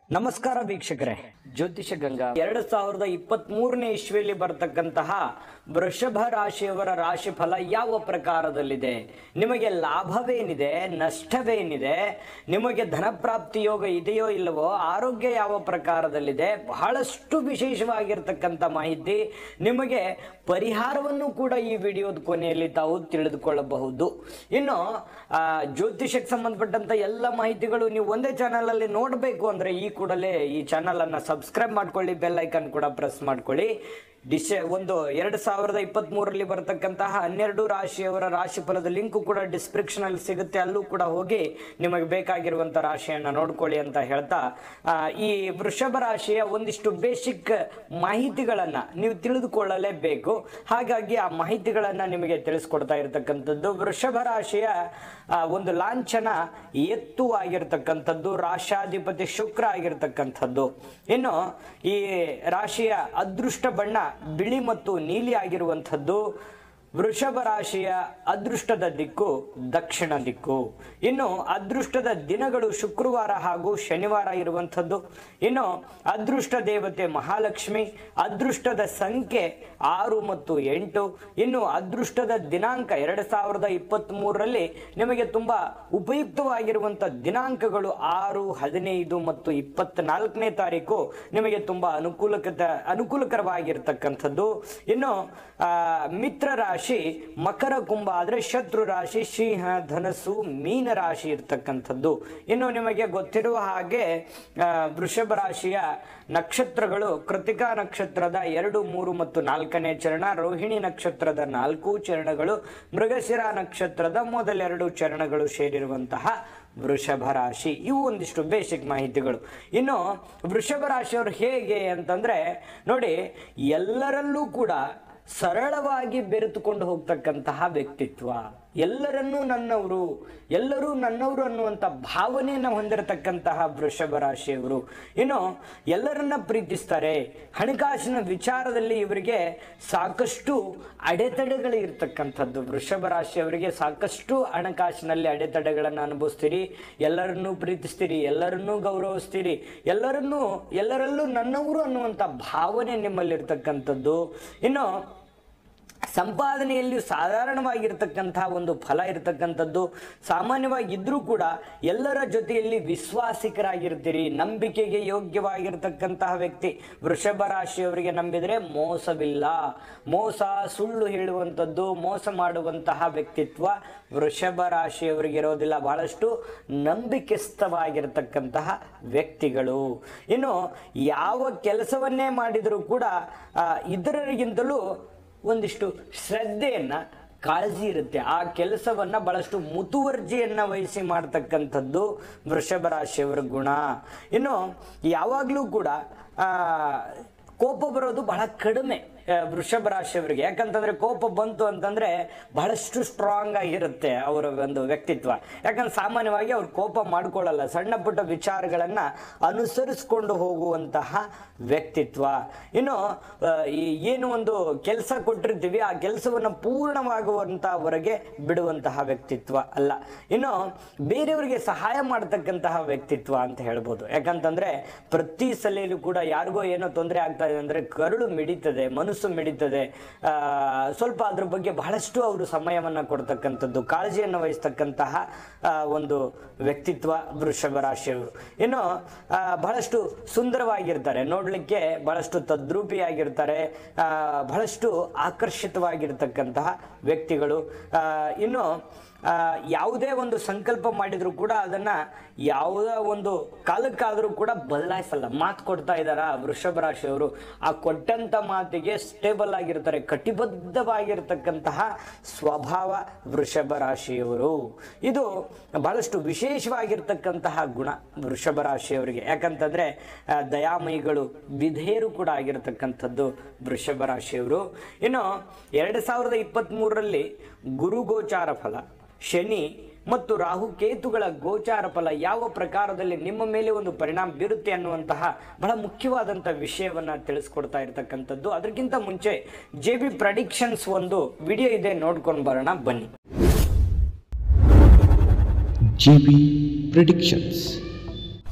ನಮಸ್ಕಾರ ವೀಕ್ಷಕರೇ ಜ್ಯೋತಿಷ ಗಂಗಾ ಎರಡು ಸಾವಿರದ ಇಪ್ಪತ್ತ್ ಮೂರನೇ ಇಸ್ವಿಯಲ್ಲಿ ಬರತಕ್ಕಂತಹ ವೃಷಭ ರಾಶಿಯವರ ರಾಶಿ ಫಲ ಯಾವ ಪ್ರಕಾರದಲ್ಲಿದೆ ನಿಮಗೆ ಲಾಭವೇನಿದೆ ನಷ್ಟವೇನಿದೆ ನಿಮಗೆ ಧನಪ್ರಾಪ್ತಿ ಯೋಗ ಇದೆಯೋ ಇಲ್ಲವೋ ಆರೋಗ್ಯ ಯಾವ ಪ್ರಕಾರದಲ್ಲಿದೆ ಬಹಳಷ್ಟು ವಿಶೇಷವಾಗಿರ್ತಕ್ಕಂಥ ಮಾಹಿತಿ ನಿಮಗೆ ಪರಿಹಾರವನ್ನು ಕೂಡ ಈ ವಿಡಿಯೋದ ಕೊನೆಯಲ್ಲಿ ತಾವು ತಿಳಿದುಕೊಳ್ಳಬಹುದು ಇನ್ನು ಆ, ಜ್ಯೋತಿಷಕ್ಕೆ ಸಂಬಂಧಪಟ್ಟಂತ ಎಲ್ಲ ಮಾಹಿತಿಗಳು ನೀವು ಒಂದೇ ಚಾನಲ್ ಅಲ್ಲಿ ನೋಡಬೇಕು ಅಂದ್ರೆ ಈ ಕೂಡಲೇ ಈ ಚಾನಲ್ ಅನ್ನ ಸಬ್ಸ್ಕ್ರೈಬ್ ಮಾಡ್ಕೊಳ್ಳಿ ಬೆಲ್ ಐಕನ್ ಕೂಡ ಪ್ರೆಸ್ ಮಾಡ್ಕೊಳ್ಳಿ ಡಿಸೆ ಒಂದು ಎರಡು ಸಾವಿರದ ಇಪ್ಪತ್ತ್ ಮೂರರಲ್ಲಿ ಬರತಕ್ಕಂತಹ ಹನ್ನೆರಡು ರಾಶಿಯವರ ರಾಶಿ ಫಲದ ಲಿಂಕ್ ಕೂಡ ಡಿಸ್ಕ್ರಿಪ್ಷನ್ ಅಲ್ಲಿ ಸಿಗುತ್ತೆ ಅಲ್ಲೂ ಕೂಡ ಹೋಗಿ ನಿಮಗೆ ಬೇಕಾಗಿರುವಂತ ರಾಶಿಯನ್ನ ನೋಡ್ಕೊಳ್ಳಿ ಅಂತ ಹೇಳ್ತಾ ಆ, ಈ ವೃಷಭ ರಾಶಿಯ ಒಂದಿಷ್ಟು ಬೇಸಿಕ್ ಮಾಹಿತಿಗಳನ್ನ ನೀವು ತಿಳಿದುಕೊಳ್ಳಲೇಬೇಕು ಹಾಗಾಗಿ ಆ ಮಾಹಿತಿಗಳನ್ನ ನಿಮಗೆ ತಿಳಿಸ್ಕೊಡ್ತಾ ಇರತಕ್ಕಂಥದ್ದು ವೃಷಭ ರಾಶಿಯ ಆ, ಒಂದು ಲಾಂಛನ ಎತ್ತು ಆಗಿರ್ತಕ್ಕಂಥದ್ದು ರಾಶಾಧಿಪತಿ ಶುಕ್ರ ಆಗಿರ್ತಕ್ಕಂಥದ್ದು ಇನ್ನು ಈ ರಾಶಿಯ ಅದೃಷ್ಟ ಬಣ್ಣ ಬಿಳಿ ಮತ್ತು ನೀಲಿ ಆಗಿರುವಂಥದ್ದು ವೃಷಭ ರಾಶಿಯ ಅದೃಷ್ಟದ ದಿಕ್ಕು ದಕ್ಷಿಣ ದಿಕ್ಕು ಇನ್ನು ಅದೃಷ್ಟದ ದಿನಗಳು ಶುಕ್ರವಾರ ಹಾಗೂ ಶನಿವಾರ ಇರುವಂಥದ್ದು ಇನ್ನು ಅದೃಷ್ಟ ದೇವತೆ ಮಹಾಲಕ್ಷ್ಮಿ ಅದೃಷ್ಟದ ಸಂಖ್ಯೆ ಆರು ಮತ್ತು ಎಂಟು ಇನ್ನು ಅದೃಷ್ಟದ ದಿನಾಂಕ ಎರಡು ಸಾವಿರದ ಇಪ್ಪತ್ತ್ ಮೂರರಲ್ಲಿ ನಿಮಗೆ ತುಂಬಾ ಉಪಯುಕ್ತವಾಗಿರುವಂಥ ದಿನಾಂಕಗಳು ಆರು ಹದಿನೈದು ಮತ್ತು ಇಪ್ಪತ್ನಾಲ್ಕನೇ ತಾರೀಕು ನಿಮಗೆ ತುಂಬಾ ಅನುಕೂಲಕತ ಅನುಕೂಲಕರವಾಗಿರ್ತಕ್ಕಂಥದ್ದು ಇನ್ನು ಆ, ಮಿತ್ರ ರಾಶಿ ಮಕರ ಕುಂಭ ಆದ್ರೆ ಶತ್ರು ರಾಶಿ ಸಿಂಹ ಧನಸ್ಸು ಮೀನ ರಾಶಿ ಇರ್ತಕ್ಕಂಥದ್ದು ಇನ್ನು ನಿಮಗೆ ಗೊತ್ತಿರುವ ಹಾಗೆ ಆ, ವೃಷಭ ರಾಶಿಯ ನಕ್ಷತ್ರಗಳು ಕೃತಿಕಾ ನಕ್ಷತ್ರದ ಎರಡು ಮೂರು ಮತ್ತು ನಾಲ್ಕನೇ ಚರಣ ರೋಹಿಣಿ ನಕ್ಷತ್ರದ ನಾಲ್ಕು ಚರಣಗಳು ಮೃಗಶಿರ ನಕ್ಷತ್ರದ ಮೊದಲೆರಡು ಚರಣಗಳು ಸೇರಿರುವಂತಹ ವೃಷಭ ರಾಶಿ ಇವು ಒಂದಿಷ್ಟು ಬೇಸಿಕ್ ಮಾಹಿತಿಗಳು ಇನ್ನು ವೃಷಭ ರಾಶಿಯವರು ಹೇಗೆ ಅಂತಂದ್ರೆ ನೋಡಿ ಎಲ್ಲರಲ್ಲೂ ಕೂಡ ಸರಳವಾಗಿ ಬೆರೆತುಕೊಂಡು ಹೋಗ್ತಕ್ಕಂತಹ ವ್ಯಕ್ತಿತ್ವ ಎಲ್ಲರನ್ನೂ ನನ್ನವರು ಎಲ್ಲರೂ ನನ್ನವರು ಅನ್ನುವಂಥ ಭಾವನೆಯನ್ನು ಹೊಂದಿರತಕ್ಕಂತಹ ವೃಷಭ ರಾಶಿಯವರು ಇನ್ನು ಎಲ್ಲರನ್ನ ಪ್ರೀತಿಸ್ತಾರೆ ಹಣಕಾಸಿನ ವಿಚಾರದಲ್ಲಿ ಇವರಿಗೆ ಸಾಕಷ್ಟು ಅಡೆತಡೆಗಳು ಇರ್ತಕ್ಕಂಥದ್ದು ವೃಷಭ ರಾಶಿಯವರಿಗೆ ಸಾಕಷ್ಟು ಹಣಕಾಸಿನಲ್ಲಿ ಅಡೆತಡೆಗಳನ್ನು ಅನುಭವಿಸ್ತೀರಿ ಎಲ್ಲರನ್ನೂ ಪ್ರೀತಿಸ್ತೀರಿ ಎಲ್ಲರನ್ನೂ ಗೌರವಿಸ್ತೀರಿ ಎಲ್ಲರನ್ನೂ ಎಲ್ಲರಲ್ಲೂ ನನ್ನವರು ಅನ್ನುವಂಥ ಭಾವನೆ ನಿಮ್ಮಲ್ಲಿರ್ತಕ್ಕಂಥದ್ದು ಇನ್ನು ಸಂಪಾದನೆಯಲ್ಲಿ ಸಾಧಾರಣವಾಗಿರ್ತಕ್ಕಂತಹ ಒಂದು ಫಲ ಇರತಕ್ಕಂಥದ್ದು ಸಾಮಾನ್ಯವಾಗಿ ಇದ್ರೂ ಕೂಡ ಎಲ್ಲರ ಜೊತೆಯಲ್ಲಿ ವಿಶ್ವಾಸಿಕರಾಗಿರ್ತೀರಿ ನಂಬಿಕೆಗೆ ಯೋಗ್ಯವಾಗಿರ್ತಕ್ಕಂತಹ ವ್ಯಕ್ತಿ ವೃಷಭ ರಾಶಿಯವರಿಗೆ ನಂಬಿದರೆ ಮೋಸವಿಲ್ಲ ಮೋಸ ಸುಳ್ಳು ಹೇಳುವಂಥದ್ದು ಮೋಸ ಮಾಡುವಂತಹ ವ್ಯಕ್ತಿತ್ವ ವೃಷಭ ರಾಶಿಯವರಿಗೆ ಇರೋದಿಲ್ಲ ಬಹಳಷ್ಟು ನಂಬಿಕೆಸ್ಥವಾಗಿರ್ತಕ್ಕಂತಹ ವ್ಯಕ್ತಿಗಳು ಇನ್ನು ಯಾವ ಕೆಲಸವನ್ನೇ ಮಾಡಿದರೂ ಕೂಡ ಆ, ಇತರರಿಗಿಂತಲೂ ಒಂದಿಷ್ಟು ಶ್ರದ್ಧೆಯನ್ನ ಕಾಳಜಿ ಇರುತ್ತೆ ಆ ಕೆಲಸವನ್ನ ಬಹಳಷ್ಟು ಮುತುವರ್ಜಿಯನ್ನ ವಹಿಸಿ ಮಾಡ್ತಕ್ಕಂಥದ್ದು ವೃಷಭ ರಾಶಿಯವರ ಗುಣ ಇನ್ನು ಯಾವಾಗಲೂ ಕೂಡ ಆ ಕೋಪ ಬರೋದು ಬಹಳ ಕಡಿಮೆ ಆ, ವೃಷಭ ರಾಶಿಯವರಿಗೆ ಯಾಕಂತಂದ್ರೆ ಕೋಪ ಬಂತು ಅಂತಂದ್ರೆ ಬಹಳಷ್ಟು ಸ್ಟ್ರಾಂಗ್ ಆಗಿರುತ್ತೆ ಅವರ ಒಂದು ವ್ಯಕ್ತಿತ್ವ ಯಾಕಂದ್ರೆ ಸಾಮಾನ್ಯವಾಗಿ ಅವ್ರು ಕೋಪ ಮಾಡ್ಕೊಳ್ಳಲ್ಲ ಸಣ್ಣ ಪುಟ್ಟ ವಿಚಾರಗಳನ್ನ ಅನುಸರಿಸ್ಕೊಂಡು ಹೋಗುವಂತಹ ವ್ಯಕ್ತಿತ್ವ ಇನ್ನು ಆ, ಈ ಏನು ಒಂದು ಕೆಲಸ ಕೊಟ್ಟಿರ್ತೀವಿ ಆ ಕೆಲಸವನ್ನು ಪೂರ್ಣವಾಗುವಂತವರೆಗೆ ಬಿಡುವಂತಹ ವ್ಯಕ್ತಿತ್ವ ಅಲ್ಲ ಇನ್ನು ಬೇರೆಯವರಿಗೆ ಸಹಾಯ ಮಾಡತಕ್ಕಂತಹ ವ್ಯಕ್ತಿತ್ವ ಅಂತ ಹೇಳ್ಬೋದು ಯಾಕಂತಂದ್ರೆ ಪ್ರತಿ ಸಲೆಯಲ್ಲೂ ಕೂಡ ಯಾರಿಗೋ ಏನೋ ತೊಂದರೆ ಆಗ್ತಾ ಇದೆ ಅಂದ್ರೆ ಕರುಳು ಮಿಡಿತದೆ ಮನಸ್ಸು ಮಿಡಿತದೆ ಆ, ಸ್ವಲ್ಪ ಅದ್ರ ಬಗ್ಗೆ ಬಹಳಷ್ಟು ಅವರು ಸಮಯವನ್ನ ಕೊಡ್ತಕ್ಕಂಥದ್ದು ಕಾಳಜಿಯನ್ನು ವಹಿಸ್ತಕ್ಕಂತಹ ಆ, ಒಂದು ವ್ಯಕ್ತಿತ್ವ ವೃಷಭ ರಾಶಿಯವರು ಇನ್ನು ಆ, ಬಹಳಷ್ಟು ಸುಂದರವಾಗಿರ್ತಾರೆ ನೋಡ್ಲಿಕ್ಕೆ ಬಹಳಷ್ಟು ತದ್ರೂಪಿಯಾಗಿರ್ತಾರೆ ಆ, ಬಹಳಷ್ಟು ಆಕರ್ಷಿತವಾಗಿರ್ತಕ್ಕಂತಹ ವ್ಯಕ್ತಿಗಳು ಆ, ಇನ್ನು ಆ, ಯಾವುದೇ ಒಂದು ಸಂಕಲ್ಪ ಮಾಡಿದ್ರು ಕೂಡ ಅದನ್ನ ಯಾವುದೇ ಒಂದು ಕಾಲಕ್ಕಾದರೂ ಕೂಡ ಬದಲಾಯಿಸಲ್ಲ ಮಾತು ಕೊಡ್ತಾ ಇದ್ದಾರ ವೃಷಭ ರಾಶಿಯವರು ಆ ಕೊಟ್ಟಂತ ಮಾತಿಗೆ ಸ್ಟೇಬಲ್ ಆಗಿರ್ತಾರೆ ಕಟಿಬದ್ಧವಾಗಿರ್ತಕ್ಕಂತಹ ಸ್ವಭಾವ ವೃಷಭ ರಾಶಿಯವರು ಇದು ಬಹಳಷ್ಟು ವಿಶೇಷವಾಗಿರ್ತಕ್ಕಂತಹ ಗುಣ ವೃಷಭ ರಾಶಿಯವರಿಗೆ ಯಾಕಂತಂದ್ರೆ ಆ, ದಯಾಮಯಿಗಳು ವಿಧೇಯರು ಕೂಡ ಆಗಿರತಕ್ಕಂಥದ್ದು ವೃಷಭ ರಾಶಿಯವರು ಇನ್ನು ಎರಡು ಸಾವಿರದ ಇಪ್ಪತ್ತ್ ಮೂರರಲ್ಲಿ ಗುರು ಗೋಚಾರ ಫಲ ಶನಿ ಮತ್ತು ರಾಹು ಕೇತುಗಳ ಗೋಚಾರ ಫಲ ಯಾವ ಪ್ರಕಾರದಲ್ಲಿ ನಿಮ್ಮ ಮೇಲೆ ಒಂದು ಪರಿಣಾಮ ಬೀರುತ್ತೆ ಅನ್ನುವಂತಹ ಬಹಳ ಮುಖ್ಯವಾದಂಥ ವಿಷಯವನ್ನ ತಿಳಿಸ್ಕೊಡ್ತಾ ಇರತಕ್ಕಂಥದ್ದು ಅದಕ್ಕಿಂತ ಮುಂಚೆ ಜೆ ಬಿ ಪ್ರಡಿಕ್ಷನ್ಸ್ ಒಂದು ವಿಡಿಯೋ ಇದೆ ನೋಡ್ಕೊಂಡು ಬರೋಣ ಬನ್ನಿ GB Predictions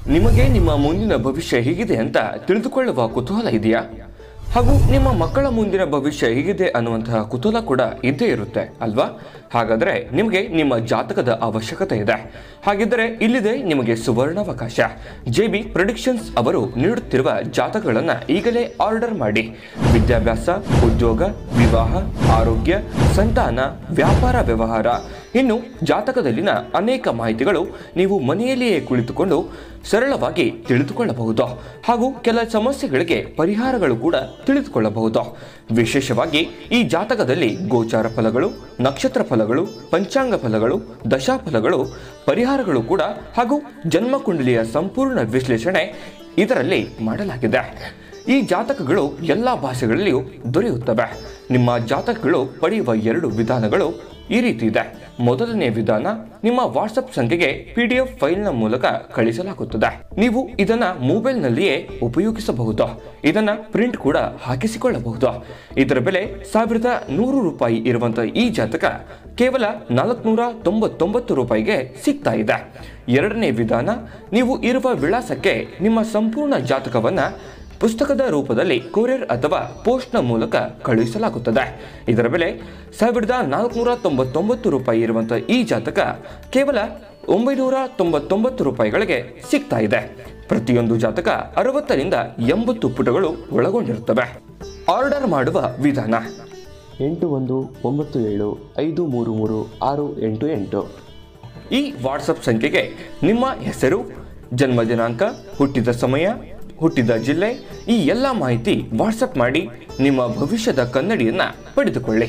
ನಿಮಗೆ ನಿಮ್ಮ ಮುಂದಿನ ಭವಿಷ್ಯ ಹೇಗಿದೆ ಅಂತ ತಿಳಿದುಕೊಳ್ಳುವ ಕುತೂಹಲ ಇದೆಯಾ ಹಾಗೂ ನಿಮ್ಮ ಮಕ್ಕಳ ಮುಂದಿನ ಭವಿಷ್ಯ ಹೇಗಿದೆ ಅನ್ನುವಂತಹ ಕುತೂಹಲ ಕೂಡ ಇದ್ದೇ ಇರುತ್ತೆ ಅಲ್ವಾ ಹಾಗಾದ್ರೆ ನಿಮಗೆ ನಿಮ್ಮ ಜಾತಕದ ಅವಶ್ಯಕತೆ ಇದೆ ಹಾಗಿದ್ದರೆ ಇಲ್ಲಿದೆ ನಿಮಗೆ ಸುವರ್ಣಾವಕಾಶ ಜೆ ಬಿ ಪ್ರೊಡಿಕ್ಷನ್ಸ್ ಅವರು ನೀಡುತ್ತಿರುವ ಜಾತಕಗಳನ್ನ ಈಗಲೇ ಆರ್ಡರ್ ಮಾಡಿ ವಿದ್ಯಾಭ್ಯಾಸ ಉದ್ಯೋಗ ವಿವಾಹ ಆರೋಗ್ಯ ಸಂತಾನ ವ್ಯಾಪಾರ ವ್ಯವಹಾರ ಇನ್ನು ಜಾತಕದಲ್ಲಿನ ಅನೇಕ ಮಾಹಿತಿಗಳು ನೀವು ಮನೆಯಲ್ಲಿಯೇ ಕುಳಿತುಕೊಂಡು ಸರಳವಾಗಿ ತಿಳಿದುಕೊಳ್ಳಬಹುದು ಹಾಗೂ ಕೆಲ ಸಮಸ್ಯೆಗಳಿಗೆ ಪರಿಹಾರಗಳು ಕೂಡ ತಿಳಿದುಕೊಳ್ಳಬಹುದು ವಿಶೇಷವಾಗಿ ಈ ಜಾತಕದಲ್ಲಿ ಗೋಚಾರ ಫಲಗಳು ನಕ್ಷತ್ರ ಫಲಗಳು ಪಂಚಾಂಗ ಫಲಗಳು ದಶಾಫಲಗಳು ಪರಿಹಾರಗಳು ಕೂಡ ಹಾಗೂ ಜನ್ಮಕುಂಡಲಿಯ ಸಂಪೂರ್ಣ ವಿಶ್ಲೇಷಣೆ ಇದರಲ್ಲಿ ಮಾಡಲಾಗಿದೆ ಈ ಜಾತಕಗಳು ಎಲ್ಲ ಭಾಷೆಗಳಲ್ಲಿಯೂ ದೊರೆಯುತ್ತವೆ ನಿಮ್ಮ ಜಾತಕಗಳು ಪಡೆಯುವ ಎರಡು ವಿಧಾನಗಳು ಈ ರೀತಿ ಇದೆ ಮೊದಲನೇ ವಿಧಾನ ನಿಮ್ಮ ವಾಟ್ಸಪ್ ಸಂಖ್ಯೆಗೆ ಪಿ ಡಿ ಎಫ್ ಫೈಲ್ನ ಮೂಲಕ ಕಳಿಸಲಾಗುತ್ತದೆ ನೀವು ಇದನ್ನ ಮೊಬೈಲ್ನಲ್ಲಿಯೇ ಉಪಯೋಗಿಸಬಹುದು ಇದನ್ನ ಪ್ರಿಂಟ್ ಕೂಡ ಹಾಕಿಸಿಕೊಳ್ಳಬಹುದು ಇದರ ಬೆಲೆ ಸಾವಿರದ ನೂರು ರೂಪಾಯಿ ಇರುವಂತಹ ಈ ಜಾತಕ ಕೇವಲ ನಾಲ್ಕುನೂರ ತೊಂಬತ್ತೊಂಬತ್ತು ರೂಪಾಯಿಗೆ ಸಿಗ್ತಾ ಇದೆ ಎರಡನೇ ವಿಧಾನ ನೀವು ಇರುವ ವಿಳಾಸಕ್ಕೆ ನಿಮ್ಮ ಸಂಪೂರ್ಣ ಜಾತಕವನ್ನ ಪುಸ್ತಕದ ರೂಪದಲ್ಲಿ ಕೊರಿಯರ್ ಅಥವಾ ಪೋಸ್ಟ್ನ ಮೂಲಕ ಕಳುಹಿಸಲಾಗುತ್ತದೆ ಇದರ ಬೆಲೆ ಸಾವಿರದ ನಾಲ್ಕುನೂರ ತೊಂಬತ್ತೊಂಬತ್ತು ರೂಪಾಯಿ ಇರುವಂತಹ ಈ ಜಾತಕ ಕೇವಲ ಒಂಬೈನೂರ ತೊಂಬತ್ತೊಂಬತ್ತು ರೂಪಾಯಿಗಳಿಗೆ ಸಿಗ್ತಾ ಇದೆ ಪ್ರತಿಯೊಂದು ಜಾತಕ ಅರವತ್ತರಿಂದ ಎಂಬತ್ತು ಪುಟಗಳು ಒಳಗೊಂಡಿರುತ್ತವೆ ಆರ್ಡರ್ ಮಾಡುವ ವಿಧಾನ ಎಂಟು ಒಂದು ಒಂಬತ್ತು ಏಳು ಐದು ಮೂರು ಮೂರು ಆರು ಎಂಟು ಎಂಟು ಈ ವಾಟ್ಸಪ್ ಸಂಖ್ಯೆಗೆ ನಿಮ್ಮ ಹೆಸರು ಜನ್ಮ ದಿನಾಂಕ ಹುಟ್ಟಿದ ಸಮಯ ಹುಟ್ಟಿದ ಜಿಲ್ಲೆ ಈ ಎಲ್ಲ ಮಾಹಿತಿ ವಾಟ್ಸಪ್ ಮಾಡಿ ನಿಮ್ಮ ಭವಿಷ್ಯದ ಕನ್ನಡಿಯನ್ನ ಪಡೆದುಕೊಳ್ಳಿ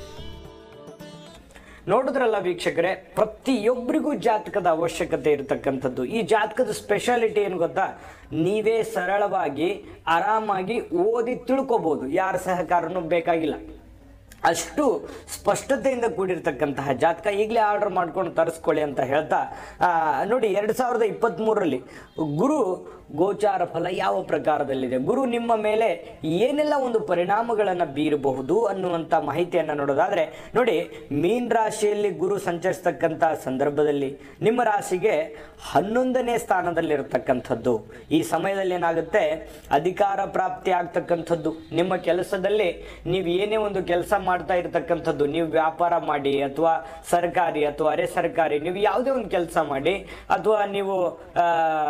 ನೋಡಿದ್ರಲ್ಲ ವೀಕ್ಷಕರೇ ಪ್ರತಿಯೊಬ್ಬರಿಗೂ ಜಾತಕದ ಅವಶ್ಯಕತೆ ಇರತಕ್ಕಂಥದ್ದು ಈ ಜಾತಕದ ಸ್ಪೆಷಾಲಿಟಿ ಏನು ಗೊತ್ತಾ ನೀವೇ ಸರಳವಾಗಿ ಆರಾಮಾಗಿ ಓದಿ ತಿಳ್ಕೊಬೋದು ಯಾರ ಸಹಕಾರನೂ ಬೇಕಾಗಿಲ್ಲ ಅಷ್ಟು ಸ್ಪಷ್ಟತೆಯಿಂದ ಕೂಡಿರ್ತಕ್ಕಂತಹ ಜಾತಕ ಈಗಲೇ ಆರ್ಡರ್ ಮಾಡ್ಕೊಂಡು ತರಿಸ್ಕೊಳ್ಳಿ ಅಂತ ಹೇಳ್ತಾ ಆ, ನೋಡಿ ಎರಡು ಸಾವಿರದ ಇಪ್ಪತ್ತ್ಮೂರರಲ್ಲಿ ಗುರು ಗೋಚಾರ ಫಲ ಯಾವ ಪ್ರಕಾರದಲ್ಲಿದೆ ಗುರು ನಿಮ್ಮ ಮೇಲೆ ಏನೆಲ್ಲ ಒಂದು ಪರಿಣಾಮಗಳನ್ನು ಬೀರಬಹುದು ಅನ್ನುವಂಥ ಮಾಹಿತಿಯನ್ನು ನೋಡೋದಾದ್ರೆ ನೋಡಿ ಮೀನ್ ರಾಶಿಯಲ್ಲಿ ಗುರು ಸಂಚರಿಸ್ತಕ್ಕಂಥ ಸಂದರ್ಭದಲ್ಲಿ ನಿಮ್ಮ ರಾಶಿಗೆ ಹನ್ನೊಂದನೇ ಸ್ಥಾನದಲ್ಲಿರತಕ್ಕಂಥದ್ದು ಈ ಸಮಯದಲ್ಲಿ ಏನಾಗುತ್ತೆ ಅಧಿಕಾರ ಪ್ರಾಪ್ತಿ ಆಗ್ತಕ್ಕಂಥದ್ದು ನಿಮ್ಮ ಕೆಲಸದಲ್ಲಿ ನೀವು ಏನೇ ಒಂದು ಕೆಲಸ ಮಾಡ್ತಾ ಇರತಕ್ಕಂಥದ್ದು ನೀವು ವ್ಯಾಪಾರ ಮಾಡಿ ಅಥವಾ ಸರ್ಕಾರಿ ಅಥವಾ ಅರೆ ಸರ್ಕಾರಿ ನೀವು ಯಾವುದೇ ಒಂದು ಕೆಲಸ ಮಾಡಿ ಅಥವಾ ನೀವು ಆ,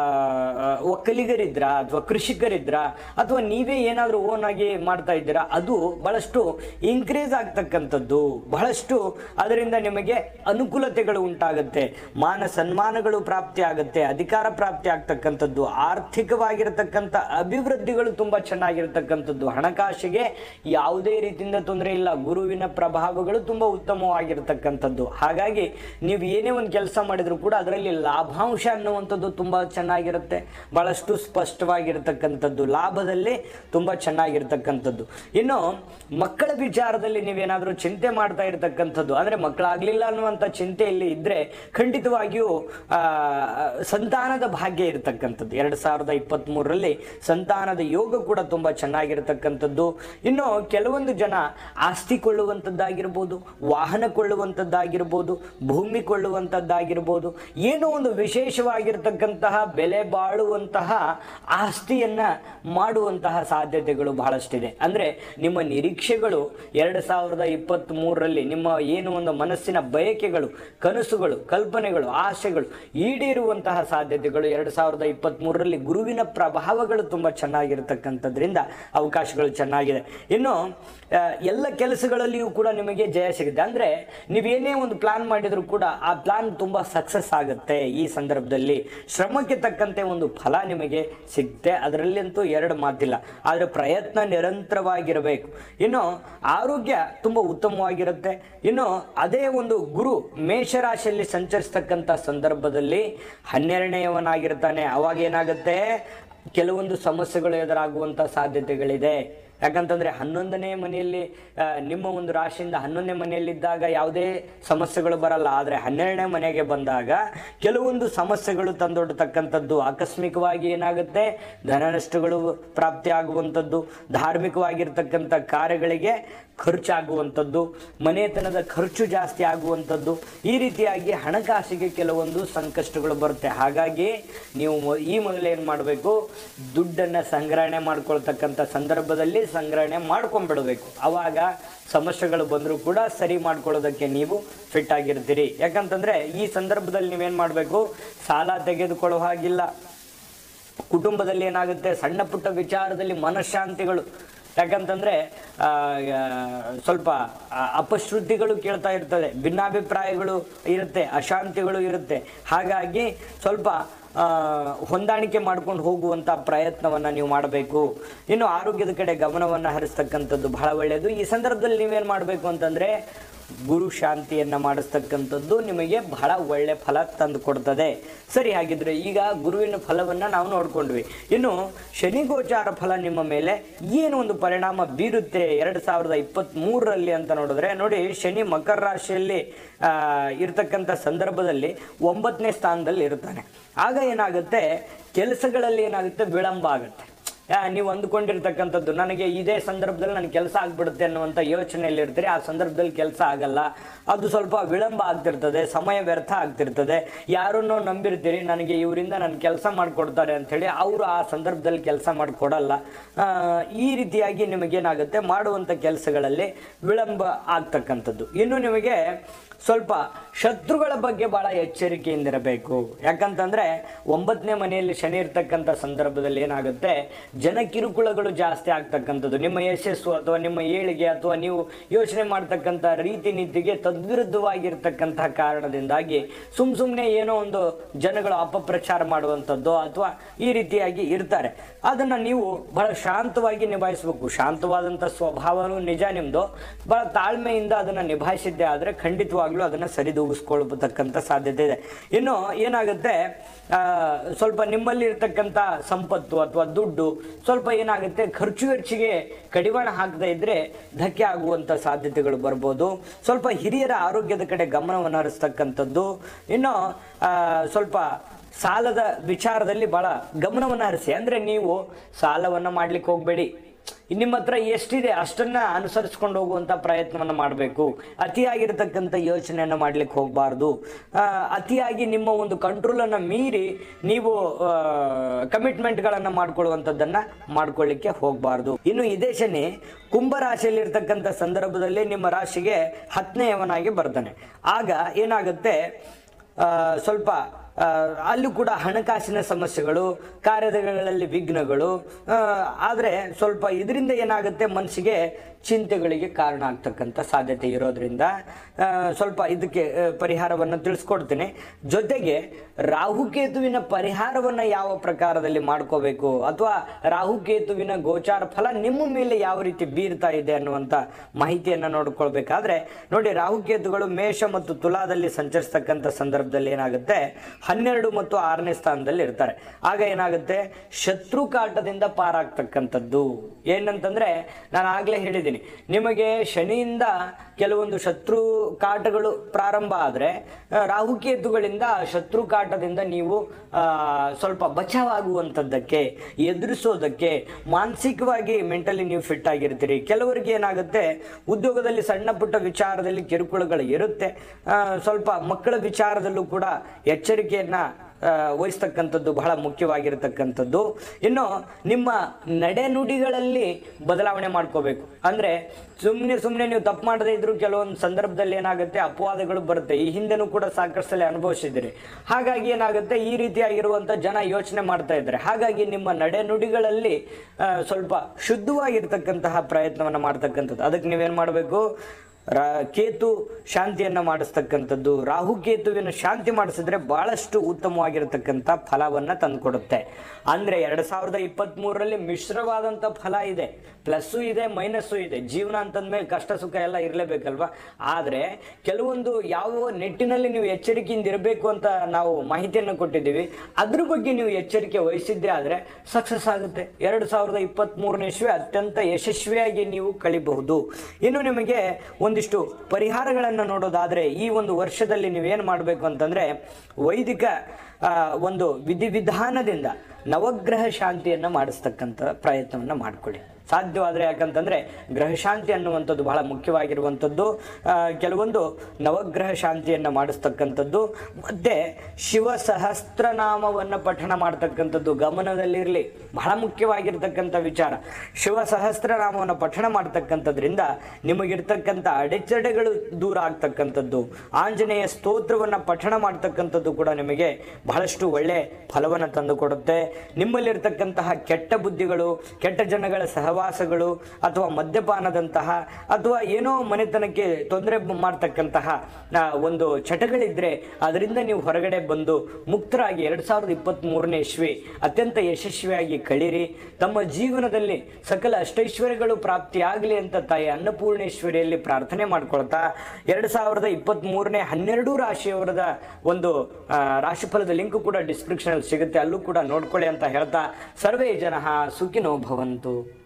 ಒಕ್ಕಲಿಗರಿದ್ರ ಅಥವಾ ಕೃಷಿಕರಿದ್ರ ಅಥವಾ ನೀವೇ ಏನಾದರೂ ಓನ್ ಆಗಿ ಮಾಡ್ತಾ ಇದ್ದೀರಾ ಅದು ಬಹಳಷ್ಟು ಇನ್ಕ್ರೀಸ್ ಆಗ್ತಕ್ಕಂಥದ್ದು ಬಹಳಷ್ಟು ಅದರಿಂದ ನಿಮಗೆ ಅನುಕೂಲತೆಗಳು ಉಂಟಾಗುತ್ತೆ ಮಾನ ಸನ್ಮಾನಗಳು ಪ್ರಾಪ್ತಿ ಆಗುತ್ತೆ ಅಧಿಕಾರ ಪ್ರಾಪ್ತಿ ಆಗ್ತಕ್ಕಂಥದ್ದು ಆರ್ಥಿಕವಾಗಿರತಕ್ಕಂಥ ಅಭಿವೃದ್ಧಿಗಳು ತುಂಬಾ ಚೆನ್ನಾಗಿರ್ತಕ್ಕಂಥದ್ದು ಹಣಕಾಸಿಗೆ ಯಾವುದೇ ರೀತಿಯಿಂದ ತೊಂದರೆ ಇಲ್ಲ ಗುರುವಿನ ಪ್ರಭಾವಗಳು ತುಂಬಾ ಉತ್ತಮವಾಗಿರ್ತಕ್ಕಂಥದ್ದು ಹಾಗಾಗಿ ನೀವು ಏನೇ ಒಂದು ಕೆಲಸ ಮಾಡಿದ್ರು ಕೂಡ ಅದರಲ್ಲಿ ಲಾಭಾಂಶ ಅನ್ನುವಂಥದ್ದು ತುಂಬಾ ಚೆನ್ನಾಗಿರುತ್ತೆ ಬಹಳಷ್ಟು ಸ್ಪಷ್ಟವಾಗಿರ್ತಕ್ಕಂಥದ್ದು ಲಾಭದಲ್ಲಿ ತುಂಬಾ ಚೆನ್ನಾಗಿರ್ತಕ್ಕಂಥದ್ದು ಇನ್ನು ಮಕ್ಕಳ ವಿಚಾರದಲ್ಲಿ ನೀವೇನಾದರೂ ಚಿಂತೆ ಮಾಡ್ತಾ ಇರತಕ್ಕಂಥದ್ದು ಅಂದ್ರೆ ಮಕ್ಕಳಾಗ್ಲಿಲ್ಲ ಅನ್ನುವಂಥ ಚಿಂತೆಯಲ್ಲಿ ಇದ್ರೆ ಖಂಡಿತವಾಗಿಯೂ ಆ, ಸಂತಾನದ ಭಾಗ್ಯ ಇರತಕ್ಕಂಥದ್ದು ಎರಡು ಸಾವಿರದ ಇಪ್ಪತ್ತ್ ಮೂರರಲ್ಲಿ ಸಂತಾನದ ಯೋಗ ಕೂಡ ತುಂಬಾ ಚೆನ್ನಾಗಿರ್ತಕ್ಕಂಥದ್ದು ಇನ್ನು ಕೆಲವೊಂದು ಜನ ಆಸ್ತಿ ಕೊಳ್ಳುವಂಥದ್ದಾಗಿರ್ಬೋದು ವಾಹನ ಕೊಳ್ಳುವಂಥದ್ದಾಗಿರ್ಬೋದು ಭೂಮಿ ಕೊಳ್ಳುವಂಥದ್ದಾಗಿರ್ಬೋದು ಏನೋ ಒಂದು ವಿಶೇಷವಾಗಿರ್ತಕ್ಕಂತಹ ಬೆಲೆ ಬಾಳುವಂತಹ ಆಸ್ತಿಯನ್ನ ಮಾಡುವಂತಹ ಸಾಧ್ಯತೆಗಳು ಬಹಳಷ್ಟಿದೆ ಅಂದ್ರೆ ನಿಮ್ಮ ನಿರೀಕ್ಷೆಗಳು ಎರಡು ಸಾವಿರದ ಇಪ್ಪತ್ತ್ ಮೂರರಲ್ಲಿ ನಿಮ್ಮ ಏನು ಒಂದು ಮನಸ್ಸಿನ ಬಯಕೆಗಳು ಕನಸುಗಳು ಕಲ್ಪನೆಗಳು ಆಸೆಗಳು ಈಡೇರುವಂತಹ ಸಾಧ್ಯತೆಗಳು ಎರಡು ಸಾವಿರದ ಇಪ್ಪತ್ತ್ ಮೂರರಲ್ಲಿ ಗುರುವಿನ ಪ್ರಭಾವಗಳು ತುಂಬಾ ಚೆನ್ನಾಗಿರ್ತಕ್ಕಂಥದ್ರಿಂದ ಅವಕಾಶಗಳು ಚೆನ್ನಾಗಿದೆ ಇನ್ನು ಆ, ಎಲ್ಲ ಕೆಲಸಗಳಲ್ಲಿಯೂ ಕೂಡ ನಿಮಗೆ ಜಯ ಸಿಗುತ್ತೆ ಅಂದ್ರೆ ನೀವೇನೇ ಒಂದು ಪ್ಲಾನ್ ಮಾಡಿದ್ರು ಕೂಡ ಆ ಪ್ಲಾನ್ ತುಂಬಾ ಸಕ್ಸಸ್ ಆಗುತ್ತೆ ಈ ಸಂದರ್ಭದಲ್ಲಿ ಶ್ರಮಕ್ಕೆ ತಕ್ಕಂತೆ ಒಂದು ಫಲ ನಿಮಗೆ ಸಿಗುತ್ತೆ ಅದರಲ್ಲಂತೂ ಎರಡು ಮಾತಿಲ್ಲ ಆದರೆ ಪ್ರಯತ್ನ ನಿರಂತರವಾಗಿರಬೇಕು ಇನ್ನು ಆರೋಗ್ಯ ತುಂಬ ಉತ್ತಮವಾಗಿರುತ್ತೆ ಇನ್ನು ಅದೇ ಒಂದು ಗುರು ಮೇಷರಾಶಿಯಲ್ಲಿ ಸಂಚರಿಸ್ತಕ್ಕಂಥ ಸಂದರ್ಭದಲ್ಲಿ ಹನ್ನೆರಡನೆಯವನಾಗಿರ್ತಾನೆ ಅವಾಗ ಏನಾಗುತ್ತೆ ಕೆಲವೊಂದು ಸಮಸ್ಯೆಗಳು ಎದುರಾಗುವಂಥ ಸಾಧ್ಯತೆಗಳಿದೆ ಯಾಕಂತಂದ್ರೆ ಹನ್ನೊಂದನೇ ಮನೆಯಲ್ಲಿ ಆ, ನಿಮ್ಮ ಒಂದು ರಾಶಿಯಿಂದ ಹನ್ನೊಂದನೇ ಮನೆಯಲ್ಲಿದ್ದಾಗ ಯಾವುದೇ ಸಮಸ್ಯೆಗಳು ಬರಲ್ಲ ಆದರೆ ಹನ್ನೆರಡನೇ ಮನೆಗೆ ಬಂದಾಗ ಕೆಲವೊಂದು ಸಮಸ್ಯೆಗಳು ತಂದೊಡ್ಡತಕ್ಕಂಥದ್ದು ಆಕಸ್ಮಿಕವಾಗಿ ಏನಾಗುತ್ತೆ ಧನ ನಷ್ಟಗಳು ಪ್ರಾಪ್ತಿ ಆಗುವಂಥದ್ದು ಧಾರ್ಮಿಕವಾಗಿರ್ತಕ್ಕಂಥ ಕಾರ್ಯಗಳಿಗೆ ಖರ್ಚಾಗುವಂಥದ್ದು ಮನೆತನದ ಖರ್ಚು ಜಾಸ್ತಿ ಆಗುವಂಥದ್ದು ಈ ರೀತಿಯಾಗಿ ಹಣಕಾಸಿಗೆ ಕೆಲವೊಂದು ಸಂಕಷ್ಟಗಳು ಬರುತ್ತೆ ಹಾಗಾಗಿ ನೀವು ಮೊ- ಈ ಮೊದಲು ಏನು ಮಾಡಬೇಕು ದುಡ್ಡನ್ನು ಸಂಗ್ರಹಣೆ ಮಾಡ್ಕೊಳ್ತಕ್ಕಂಥ ಸಂದರ್ಭದಲ್ಲಿ ಸಂಗ್ರಹಣೆ ಮಾಡ್ಕೊಂಡ್ಬಿಡ್ಬೇಕು ಅವಾಗ ಸಮಸ್ಯೆಗಳು ಬಂದರೂ ಕೂಡ ಸರಿ ಮಾಡ್ಕೊಳ್ಳೋದಕ್ಕೆ ನೀವು ಫಿಟ್ ಆಗಿರ್ತೀರಿ ಯಾಕಂತಂದ್ರೆ ಈ ಸಂದರ್ಭದಲ್ಲಿ ನೀವೇನು ಮಾಡಬೇಕು ಸಾಲ ತೆಗೆದುಕೊಳ್ಳೋ ಹಾಗಿಲ್ಲ ಕುಟುಂಬದಲ್ಲಿ ಏನಾಗುತ್ತೆ ಸಣ್ಣ ಪುಟ್ಟ ವಿಚಾರದಲ್ಲಿ ಮನಃಶಾಂತಿಗಳು ಯಾಕಂತಂದ್ರೆ ಆ, ಆ, ಸ್ವಲ್ಪ ಆ, ಅಪಶ್ರುತಿಗಳು ಕೇಳ್ತಾ ಇರ್ತದೆ ಭಿನ್ನಾಭಿಪ್ರಾಯಗಳು ಇರುತ್ತೆ ಅಶಾಂತಿಗಳು ಇರುತ್ತೆ ಹಾಗಾಗಿ ಸ್ವಲ್ಪ ಆ, ಹೊಂದಾಣಿಕೆ ಮಾಡ್ಕೊಂಡು ಹೋಗುವಂಥ ಪ್ರಯತ್ನವನ್ನು ನೀವು ಮಾಡಬೇಕು ಇನ್ನು ಆರೋಗ್ಯದ ಕಡೆ ಗಮನವನ್ನು ಹರಿಸ್ತಕ್ಕಂಥದ್ದು ಬಹಳ ಒಳ್ಳೆಯದು ಈ ಸಂದರ್ಭದಲ್ಲಿ ನೀವೇನು ಮಾಡಬೇಕು ಅಂತಂದರೆ ಗುರು ಶಾಂತಿಯನ್ನು ಮಾಡಿಸ್ತಕ್ಕಂಥದ್ದು ನಿಮಗೆ ಬಹಳ ಒಳ್ಳೆ ಫಲ ತಂದು ಕೊಡ್ತದೆ ಸರಿ ಹಾಗಿದ್ರೆ ಈಗ ಗುರುವಿನ ಫಲವನ್ನು ನಾವು ನೋಡ್ಕೊಂಡ್ವಿ ಇನ್ನು ಶನಿ ಗೋಚಾರ ಫಲ ನಿಮ್ಮ ಮೇಲೆ ಏನು ಒಂದು ಪರಿಣಾಮ ಬೀರುತ್ತೆ ಎರಡು ಸಾವಿರದ ಇಪ್ಪತ್ತ್ ಮೂರರಲ್ಲಿ ಅಂತ ನೋಡಿದ್ರೆ ನೋಡಿ ಶನಿ ಮಕರ ರಾಶಿಯಲ್ಲಿ ಆ, ಇರ್ತಕ್ಕಂಥ ಸಂದರ್ಭದಲ್ಲಿ ಒಂಬತ್ತನೇ ಸ್ಥಾನದಲ್ಲಿ ಇರ್ತಾನೆ ಆಗ ಏನಾಗುತ್ತೆ ಕೆಲಸಗಳಲ್ಲಿ ಏನಾಗುತ್ತೆ ವಿಳಂಬ ಆಗುತ್ತೆ ಆ, ನೀವು ಅಂದ್ಕೊಂಡಿರ್ತಕ್ಕಂಥದ್ದು ನನಗೆ ಇದೇ ಸಂದರ್ಭದಲ್ಲಿ ನನ್ನ ಕೆಲಸ ಆಗ್ಬಿಡುತ್ತೆ ಅನ್ನುವಂಥ ಯೋಚನೆಯಲ್ಲಿ ಇರ್ತೀರಿ ಆ ಸಂದರ್ಭದಲ್ಲಿ ಕೆಲಸ ಆಗಲ್ಲ ಅದು ಸ್ವಲ್ಪ ವಿಳಂಬ ಆಗ್ತಿರ್ತದೆ ಸಮಯ ವ್ಯರ್ಥ ಆಗ್ತಿರ್ತದೆ ಯಾರನ್ನೋ ನಂಬಿರ್ತೀರಿ ನನಗೆ ಇವರಿಂದ ನನ್ನ ಕೆಲಸ ಮಾಡಿಕೊಡ್ತಾರೆ ಅಂಥೇಳಿ ಅವರು ಆ ಸಂದರ್ಭದಲ್ಲಿ ಕೆಲಸ ಮಾಡಿಕೊಡಲ್ಲ ಆ, ಈ ರೀತಿಯಾಗಿ ನಿಮಗೇನಾಗುತ್ತೆ ಮಾಡುವಂಥ ಕೆಲಸಗಳಲ್ಲಿ ವಿಳಂಬ ಆಗ್ತಕ್ಕಂಥದ್ದು ಇನ್ನು ನಿಮಗೆ ಸ್ವಲ್ಪ ಶತ್ರುಗಳ ಬಗ್ಗೆ ಬಹಳ ಎಚ್ಚರಿಕೆಯಿಂದಿರಬೇಕು ಯಾಕಂತಂದ್ರೆ ಒಂಬತ್ತನೇ ಮನೆಯಲ್ಲಿ ಶನಿ ಇರ್ತಕ್ಕಂಥ ಸಂದರ್ಭದಲ್ಲಿ ಏನಾಗುತ್ತೆ ಜನ ಕಿರುಕುಳಗಳು ಜಾಸ್ತಿ ಆಗ್ತಕ್ಕಂಥದ್ದು ನಿಮ್ಮ ಯಶಸ್ಸು ಅಥವಾ ನಿಮ್ಮ ಏಳಿಗೆ ಅಥವಾ ನೀವು ಯೋಚನೆ ಮಾಡ್ತಕ್ಕಂಥ ರೀತಿ ನೀತಿಗೆ ತದ್ವಿರುದ್ಧವಾಗಿರ್ತಕ್ಕಂತಹ ಕಾರಣದಿಂದಾಗಿ ಸುಮ್ ಸುಮ್ಮನೆ ಏನೋ ಒಂದು ಜನಗಳು ಅಪಪ್ರಚಾರ ಮಾಡುವಂಥದ್ದು ಅಥವಾ ಈ ರೀತಿಯಾಗಿ ಇರ್ತಾರೆ ಅದನ್ನ ನೀವು ಬಹಳ ಶಾಂತವಾಗಿ ನಿಭಾಯಿಸಬೇಕು ಶಾಂತವಾದಂಥ ಸ್ವಭಾವನೂ ನಿಜ ನಿಮ್ದು ಬಹಳ ತಾಳ್ಮೆಯಿಂದ ಅದನ್ನ ನಿಭಾಯಿಸಿದ್ದೆ ಆದರೆ ಖಂಡಿತವಾಗ್ಲೂ ಅದನ್ನ ಸರಿದೂಗಿಸ್ಕೊಳ್ತಕ್ಕಂಥ ಸಾಧ್ಯತೆ ಇದೆ ಇನ್ನು ಏನಾಗುತ್ತೆ ಆ, ಸ್ವಲ್ಪ ನಿಮ್ಮಲ್ಲಿ ಇರ್ತಕ್ಕಂಥ ಸಂಪತ್ತು ಅಥವಾ ದುಡ್ಡು ಸ್ವಲ್ಪ ಏನಾಗುತ್ತೆ ಖರ್ಚು ವೆಚ್ಚಿಗೆ ಕಡಿವಾಣ ಹಾಕದೇ ಇದ್ರೆ ಧಕ್ಕೆ ಆಗುವಂಥ ಸಾಧ್ಯತೆಗಳು ಬರ್ಬೋದು ಸ್ವಲ್ಪ ಹಿರಿಯರ ಆರೋಗ್ಯದ ಕಡೆ ಗಮನವನ್ನು ಹರಿಸ್ತಕ್ಕಂಥದ್ದು ಇನ್ನು ಆ, ಸ್ವಲ್ಪ ಸಾಲದ ವಿಚಾರದಲ್ಲಿ ಬಹಳ ಗಮನವನ್ನು ಹರಿಸಿ ಅಂದ್ರೆ ನೀವು ಸಾಲವನ್ನು ಮಾಡ್ಲಿಕ್ಕೆ ಹೋಗಬೇಡಿ ನಿಮ್ಮ ಹತ್ರ ಎಷ್ಟಿದೆ ಅಷ್ಟನ್ನ ಅನುಸರಿಸ್ಕೊಂಡು ಹೋಗುವಂತ ಪ್ರಯತ್ನವನ್ನು ಮಾಡಬೇಕು ಅತಿಯಾಗಿರ್ತಕ್ಕಂಥ ಯೋಚನೆಯನ್ನು ಮಾಡ್ಲಿಕ್ಕೆ ಹೋಗಬಾರ್ದು ಅತಿಯಾಗಿ ನಿಮ್ಮ ಒಂದು ಕಂಟ್ರೋಲನ್ನು ಮೀರಿ ನೀವು ಕಮಿಟ್ಮೆಂಟ್ಗಳನ್ನು ಮಾಡ್ಕೊಳ್ಳುವಂಥದ್ದನ್ನ ಮಾಡ್ಕೊಳ್ಳಿಕ್ಕೆ ಹೋಗಬಾರ್ದು ಇನ್ನು ಇದೇ ಶನಿ ಕುಂಭರಾಶಿಯಲ್ಲಿರ್ತಕ್ಕಂಥ ಸಂದರ್ಭದಲ್ಲಿ ನಿಮ್ಮ ರಾಶಿಗೆ ಹತ್ತನೆಯವನಾಗಿ ಬರ್ತಾನೆ ಆಗ ಏನಾಗುತ್ತೆ ಆ, ಸ್ವಲ್ಪ ಆ, ಅಲ್ಲೂ ಕೂಡ ಹಣಕಾಸಿನ ಸಮಸ್ಯೆಗಳು ಕಾರ್ಯಗಳಲ್ಲಿ ವಿಘ್ನಗಳು ಆದರೆ ಸ್ವಲ್ಪ ಇದರಿಂದ ಏನಾಗುತ್ತೆ ಮನಸ್ಸಿಗೆ ಚಿಂತೆಗಳಿಗೆ ಕಾರಣ ಆಗ್ತಕ್ಕಂಥ ಸಾಧ್ಯತೆ ಇರೋದ್ರಿಂದ ಆ, ಸ್ವಲ್ಪ ಇದಕ್ಕೆ ಆ, ಪರಿಹಾರವನ್ನು ತಿಳಿಸ್ಕೊಡ್ತೀನಿ ಜೊತೆಗೆ ರಾಹುಕೇತುವಿನ ಪರಿಹಾರವನ್ನು ಯಾವ ಪ್ರಕಾರದಲ್ಲಿ ಮಾಡ್ಕೋಬೇಕು ಅಥವಾ ರಾಹುಕೇತುವಿನ ಗೋಚಾರ ಫಲ ನಿಮ್ಮ ಮೇಲೆ ಯಾವ ರೀತಿ ಬೀರ್ತಾ ಇದೆ ಅನ್ನುವಂಥ ಮಾಹಿತಿಯನ್ನು ನೋಡ್ಕೊಳ್ಬೇಕಾದ್ರೆ ನೋಡಿ ರಾಹುಕೇತುಗಳು ಮೇಷ ಮತ್ತು ತುಲಾದಲ್ಲಿ ಸಂಚರಿಸ್ತಕ್ಕಂಥ ಸಂದರ್ಭದಲ್ಲಿ ಏನಾಗುತ್ತೆ ಹನ್ನೆರಡು ಮತ್ತು ಆರನೇ ಸ್ಥಾನದಲ್ಲಿ ಇರ್ತಾರೆ ಆಗ ಏನಾಗುತ್ತೆ ಶತ್ರು ಕಾಟದಿಂದ ಪಾರಾಗ್ತಕ್ಕಂಥದ್ದು ಏನಂತಂದ್ರೆ ನಾನು ಆಗ್ಲೇ ಹೇಳಿದ್ದೀನಿ ನಿಮಗೆ ಶನಿಯಿಂದ ಕೆಲವೊಂದು ಶತ್ರು ಕಾಟಗಳು ಪ್ರಾರಂಭ ಆದರೆ ರಾಹುಕೇತುಗಳಿಂದ ಆ ಶತ್ರು ಕಾಟದಿಂದ ನೀವು ಆ, ಸ್ವಲ್ಪ ಬಚಾವಾಗುವಂಥದ್ದಕ್ಕೆ ಎದುರಿಸೋದಕ್ಕೆ ಮಾನಸಿಕವಾಗಿ ಮೆಂಟಲಿ ನೀವು ಫಿಟ್ ಆಗಿರ್ತೀರಿ ಕೆಲವರಿಗೆ ಏನಾಗುತ್ತೆ ಉದ್ಯೋಗದಲ್ಲಿ ಸಣ್ಣ ಪುಟ್ಟ ವಿಚಾರದಲ್ಲಿ ಕಿರುಕುಳಗಳು ಇರುತ್ತೆ ಆ, ಸ್ವಲ್ಪ ಮಕ್ಕಳ ವಿಚಾರದಲ್ಲೂ ಕೂಡ ಎಚ್ಚರಿಕೆಯನ್ನ ಆ, ವಹಿಸ್ತಕ್ಕಂಥದ್ದು ಬಹಳ ಮುಖ್ಯವಾಗಿರತಕ್ಕಂಥದ್ದು ಇನ್ನು ನಿಮ್ಮ ನಡೆನುಡಿಗಳಲ್ಲಿ ಬದಲಾವಣೆ ಮಾಡ್ಕೋಬೇಕು ಅಂದ್ರೆ ಸುಮ್ಮನೆ ಸುಮ್ಮನೆ ನೀವು ತಪ್ಪು ಮಾಡದೇ ಇದ್ರು ಕೆಲವೊಂದು ಸಂದರ್ಭದಲ್ಲಿ ಏನಾಗುತ್ತೆ ಅಪವಾದಗಳು ಬರುತ್ತೆ ಈ ಹಿಂದೆನೂ ಕೂಡ ಸಾಕಷ್ಟು ಸಲ ಅನುಭವಿಸಿದ್ದೀರಿ ಹಾಗಾಗಿ ಏನಾಗುತ್ತೆ ಈ ರೀತಿಯಾಗಿರುವಂಥ ಜನ ಯೋಚನೆ ಮಾಡ್ತಾ ಇದ್ದಾರೆ ಹಾಗಾಗಿ ನಿಮ್ಮ ನಡೆನುಡಿಗಳಲ್ಲಿ ಆ, ಸ್ವಲ್ಪ ಶುದ್ಧವಾಗಿರ್ತಕ್ಕಂತಹ ಪ್ರಯತ್ನವನ್ನು ಮಾಡ್ತಕ್ಕಂಥದ್ದು ಅದಕ್ಕೆ ನೀವೇನು ಮಾಡಬೇಕು ರಾ- ಕೇತು ಶಾಂತಿಯನ್ನ ಮಾಡಿಸ್ತಕ್ಕಂಥದ್ದು ರಾಹು ಕೇತುವಿನ ಶಾಂತಿ ಮಾಡಿಸಿದ್ರೆ ಬಹಳಷ್ಟು ಉತ್ತಮವಾಗಿರತಕ್ಕಂಥ ಫಲವನ್ನ ತಂದುಕೊಡುತ್ತೆ ಅಂದ್ರೆ ಎರಡ್ ಸಾವಿರದ ಇಪ್ಪತ್ತ್ ಮೂರರಲ್ಲಿ ಮಿಶ್ರವಾದಂಥ ಫಲ ಇದೆ ಪ್ಲಸ್ಸು ಇದೆ ಮೈನಸ್ಸು ಇದೆ ಜೀವನ ಅಂತಂದ್ಮೇಲೆ ಕಷ್ಟ ಸುಖ ಎಲ್ಲ ಇರಲೇಬೇಕಲ್ವಾ ಆದ್ರೆ ಕೆಲವೊಂದು ಯಾವ ನಿಟ್ಟಿನಲ್ಲಿ ನೀವು ಎಚ್ಚರಿಕೆಯಿಂದ ಇರಬೇಕು ಅಂತ ನಾವು ಮಾಹಿತಿಯನ್ನು ಕೊಟ್ಟಿದ್ದೀವಿ ಅದ್ರ ಬಗ್ಗೆ ನೀವು ಎಚ್ಚರಿಕೆ ವಹಿಸಿದ್ದೆ ಆದ್ರೆ ಸಕ್ಸಸ್ ಆಗುತ್ತೆ ಎರಡು ಸಾವಿರದ ಇಪ್ಪತ್ತ್ ಮೂರನೇ ಇಸ್ವಿ ಅತ್ಯಂತ ಯಶಸ್ವಿಯಾಗಿ ನೀವು ಕಳಿಬಹುದು ಇನ್ನು ನಿಮಗೆ ಒಂದಿಷ್ಟು ಪರಿಹಾರಗಳನ್ನು ನೋಡೋದಾದ್ರೆ ಈ ಒಂದು ವರ್ಷದಲ್ಲಿ ನೀವೇನು ಮಾಡಬೇಕು ಅಂತಂದ್ರೆ ವೈದಿಕ ಆ, ಒಂದು ವಿಧಿವಿಧಾನದಿಂದ ನವಗ್ರಹ ಶಾಂತಿಯನ್ನು ಮಾಡಿಸ್ತಕ್ಕಂಥ ಪ್ರಯತ್ನವನ್ನು ಮಾಡಿಕೊಳ್ಳಿ ಸಾಧ್ಯವಾದರೆ ಯಾಕಂತಂದ್ರೆ ಗ್ರಹ ಶಾಂತಿ ಅನ್ನುವಂಥದ್ದು ಬಹಳ ಮುಖ್ಯವಾಗಿರುವಂಥದ್ದು ಆ, ಕೆಲವೊಂದು ನವಗ್ರಹ ಶಾಂತಿಯನ್ನು ಮಾಡಿಸ್ತಕ್ಕಂಥದ್ದು ಮತ್ತೆ ಶಿವ ಸಹಸ್ರನಾಮವನ್ನು ಪಠಣ ಮಾಡ್ತಕ್ಕಂಥದ್ದು ಗಮನದಲ್ಲಿರಲಿ ಬಹಳ ಮುಖ್ಯವಾಗಿರ್ತಕ್ಕಂಥ ವಿಚಾರ ಶಿವ ಸಹಸ್ರನಾಮವನ್ನು ಪಠಣ ಮಾಡ್ತಕ್ಕಂಥದ್ರಿಂದ ನಿಮಗಿರ್ತಕ್ಕಂಥ ಅಡೆಚಣೆಗಳು ದೂರ ಆಗ್ತಕ್ಕಂಥದ್ದು ಆಂಜನೇಯ ಸ್ತೋತ್ರವನ್ನು ಪಠಣ ಮಾಡ್ತಕ್ಕಂಥದ್ದು ಕೂಡ ನಿಮಗೆ ಬಹಳಷ್ಟು ಒಳ್ಳೆ ಫಲವನ್ನು ತಂದುಕೊಡುತ್ತೆ ನಿಮ್ಮಲ್ಲಿರ್ತಕ್ಕಂತಹ ಕೆಟ್ಟ ಬುದ್ಧಿಗಳು ಕೆಟ್ಟ ಜನಗಳ ಸಹವಾಸಗಳು ಅಥವಾ ಮದ್ಯಪಾನದಂತಹ ಅಥವಾ ಏನೋ ಮನೆತನಕ್ಕೆ ತೊಂದರೆ ಮಾಡ್ತಕ್ಕಂತಹ ಆ, ಒಂದು ಚಟಗಳಿದ್ರೆ ಅದರಿಂದ ನೀವು ಹೊರಗಡೆ ಬಂದು ಮುಕ್ತರಾಗಿ ಎರಡ್ ಸಾವಿರದ ಇಪ್ಪತ್ತ್ ಮೂರನೇ ಇಸ್ವಿ ಅತ್ಯಂತ ಯಶಸ್ವಿಯಾಗಿ ಕಳೀರಿ ತಮ್ಮ ಜೀವನದಲ್ಲಿ ಸಕಲ ಅಷ್ಟೈಶ್ವರ್ಯಗಳು ಪ್ರಾಪ್ತಿಯಾಗಲಿ ಅಂತ ತಾಯಿ ಅನ್ನಪೂರ್ಣೇಶ್ವರಿಯಲ್ಲಿ ಪ್ರಾರ್ಥನೆ ಮಾಡ್ಕೊಳ್ತಾ ಎರಡ್ ಸಾವಿರದ ಇಪ್ಪತ್ತ್ ಮೂರನೇ ಹನ್ನೆರಡು ರಾಶಿಯವರದ ಒಂದು ಆ, ರಾಶಿಫಲದ ಲಿಂಕ್ ಕೂಡ ಡಿಸ್ಕ್ರಿಪ್ಷನ್ ಸಿಗುತ್ತೆ ಅಲ್ಲೂ ಕೂಡ ನೋಡ್ಕೊಳ್ಳಿ ಅಂತ ಹೇಳ್ತಾ ಸರ್ವೇ ಜನ ಸುಖಿನೋ ಭವಂತು